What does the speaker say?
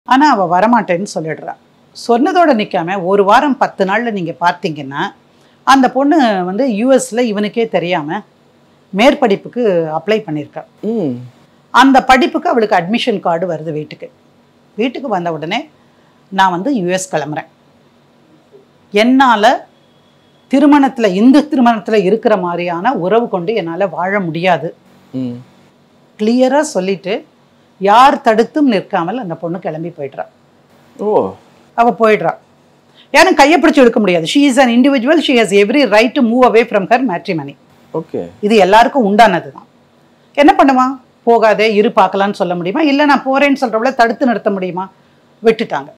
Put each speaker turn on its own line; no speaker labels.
ஆனால் அவள் வரமாட்டேன்னு சொல்லிடுறா சொன்னதோட நிற்காம ஒரு வாரம் பத்து நாளில் நீங்கள் பார்த்தீங்கன்னா அந்த பொண்ணு வந்து யூஎஸில் இவனுக்கே தெரியாமல் மேற்படிப்புக்கு அப்ளை பண்ணியிருக்கா
ம்
அந்த படிப்புக்கு அவளுக்கு அட்மிஷன் கார்டு வருது வீட்டுக்கு வீட்டுக்கு வந்த உடனே நான் வந்து யூஎஸ் கிளம்புறேன் என்னால் திருமணத்தில் இந்து திருமணத்தில் இருக்கிற மாதிரியான உறவு கொண்டு என்னால் வாழ முடியாது
ம்
கிளியராக சொல்லிட்டு யார் தடுத்தும் நிற்காமல் அந்த பொண்ணு கிளம்பி போயிடுறா
ஓ
அவள் போயிடுறா யாரும் கையை பிடிச்சி எடுக்க முடியாது she is an individual she has every right to move away from her matrimony
okay
இது எல்லாருக்கும் உண்டானது தான் என்ன பண்ணுவான் போகாதே இரு பார்க்கலான்னு சொல்ல முடியுமா இல்லை நான் போறேன்னு சொல்கிறவள தடுத்து நிறுத்த முடியுமா விட்டுட்டாங்க